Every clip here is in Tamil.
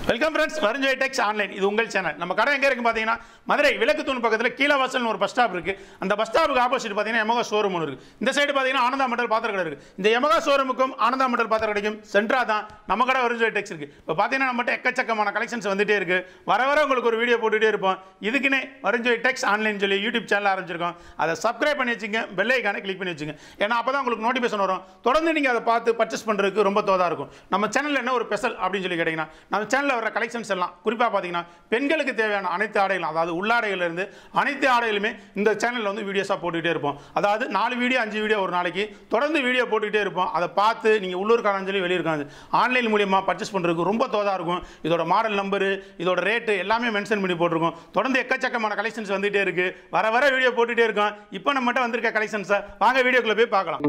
welcome friends Varunjoy techs online இது உங்கள் சேனல் நம்ம கடை எங்கே இருக்கு பார்த்தீங்கன்னா மதுரை விளக்கு தூண் பக்கத்தில் கீழவாசல்னு ஒரு பஸ் ஸ்டாப் இருக்கு அந்த பஸ் ஸ்டாப்புக்கு ஆப்போசிட் பார்த்தீங்கன்னா எமகா ஷோரூம் ஒன்று இருக்கு இந்த சைடு பார்த்தீங்கன்னா ஆனந்தா மெட்டல் பாத்திர கடை இருக்கு இந்த எமகா ஷோரூமுக்கும் ஆனந்தா மெட்டல் பாத்திர கடைக்கும் சென்ட்ரா தான் நம்ம கடை வருஞ்சோய் டெக்ஸ் இருக்கு இப்போ பார்த்தீங்கன்னா நம்மகிட்ட எக்கச்சக்கமான கலெக்ஷன்ஸ் வந்துட்டே இருக்கு வர வர உங்களுக்கு ஒரு வீடியோ போட்டுகிட்டே இருப்போம் இதுக்குன்னே வருஞ்சோய் டெக்ஸ் ஆன்லைன் சொல்லி யூடியூப் சேனல் ஆரம்பிச்சிருக்கோம் அதை சப்ஸ்கிரைப் பண்ணி வச்சுங்க பெல் ஐக்கானை கிளிக் பண்ணி வச்சுங்க ஏன்னா அப்போ தான் உங்களுக்கு நோட்டிஃபிகேஷன் வரும் தொடர்ந்து நீங்கள் அதை பார்த்து பர்ச்சேஸ் பண்ணுறதுக்கு ரொம்ப தோதாக இருக்கும் நம்ம சேனலில் என்ன ஒரு ஸ்பெஷல் அப்படின்னு சொல்லி கேட்டிங்கன்னா நம்ம சேனலில் வர கலெக்ஷன்ஸ் எல்லாம் குறிப்பாக பார்த்தீங்கன்னா பெண்களுக்கு தேவையான அனைத்து ஆடைகளும் அதாவது உள்ளாடைகளிலிருந்து அனைத்து ஆடைகளுமே இந்த சேனலில் வந்து வீடியோஸாக போட்டுக்கிட்டே இருப்போம் அதாவது நாலு வீடியோ அஞ்சு வீடியோ ஒரு நாளைக்கு தொடர்ந்து வீடியோ போட்டுக்கிட்டே இருப்போம் அதை பார்த்து நீங்கள் உள்ளூர்காரன்னு சொல்லி வெளியிருக்காங்க ஆன்லைன் மூலியமாக பர்ச்சேஸ் பண்ணுறதுக்கு ரொம்ப தோதாக இருக்கும் இதோட மாடல் நம்பரு இதோட ரேட்டு எல்லாமே மென்ஷன் பண்ணி போட்டிருக்கோம் தொடர்ந்து எக்கச்சக்கமான கலெக்ஷன்ஸ் வந்துகிட்டே இருக்குது வர வர வீடியோ போட்டுகிட்டே இருக்கோம் இப்போ நம்மகிட்ட வந்திருக்க கலெக்ஷன்ஸை வாங்க வீடியோக்குள்ளே போய் பார்க்கலாம்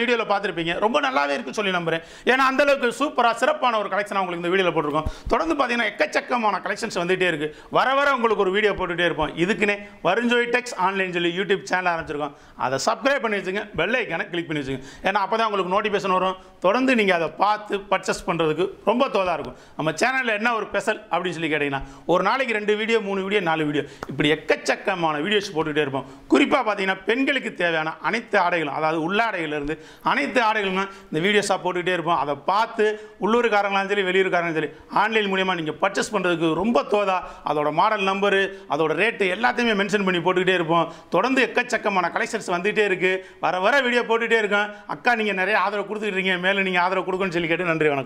வீடியோவில் பார்த்துருப்பீங்க ரொம்ப நல்லாவே இருக்கு சொல்லி நம்புறேன் ஏன்னா அந்த அளவுக்கு சூப்பராக சிறப்பான ஒரு கலெக்ஷன் உங்களுக்கு இந்த வீடியோவில் போட்டிருக்கோம் தொடர்ந்து பார்த்தீங்கன்னா எக்கச்சக்கமான கலெக்ஷன்ஸ் வந்துகிட்டே இருக்கு வர வர உங்களுக்கு ஒரு வீடியோ போட்டுகிட்டே இருப்போம் இதுக்குன்னே வருஞ்சோய் டெக்ஸ் ஆன்லைன் சொல்லி யூடியூப் சேனல் ஆரம்பிச்சிருக்கோம் அதை சப்ஸ்கிரைப் பண்ணி வச்சுங்க பெல் ஐக்கானை கிளிக் பண்ணி வச்சுங்க ஏன்னா அப்போ தான் உங்களுக்கு நோட்டிஃபிகேஷன் வரும் தொடர்ந்து நீங்கள் அதை பார்த்து பர்ச்சேஸ் பண்ணுறதுக்கு ரொம்ப தோதாக இருக்கும் நம்ம சேனலில் என்ன ஒரு ஸ்பெஷல் அப்படின்னு சொல்லி கேட்டிங்கன்னா ஒரு நாளைக்கு ரெண்டு வீடியோ மூணு வீடியோ நாலு வீடியோ இப்படி எக்கச்சக்கமான வீடியோஸ் போட்டுக்கிட்டே இருப்போம் குறிப்பாக பார்த்தீங்கன்னா பெண்களுக்கு தேவையான அனைத்து ஆடைகளும் அதாவது உள்ளாடைகளிலிருந்து அனைத்து ஆடைகளும் இந்த வீடியோஸாக போட்டுக்கிட்டே இருப்போம் அதை பார்த்து உள்ளூர்காரங்களாலும் சரி வெளியூர்காரங்களும் சரி ஆன்லைன் மூலியமாக நீங்கள் பர்ச்சேஸ் பண்ணுறதுக்கு ரொம்ப தோதா அதோட மாடல் நம்பரு அதோட ரேட்டு எல்லாத்தையுமே மென்ஷன் பண்ணி போட்டுக்கிட்டே இருப்போம் தொடர்ந்து எக்கச்சக்கமான கலெக்ஷன்ஸ் வந்துகிட்டே இருக்குது வர வர வீடியோ போட்டுகிட்டே இருக்கோம் அக்கா நீங்கள் நிறைய ஆதரவு கொடுத்துக்கிட்டு இருக்கீங்க மேலே நீங்கள் ஆதரவு கொடுக்கணும்னு சொல்லி கேட்டு நன்றி வணக்கம்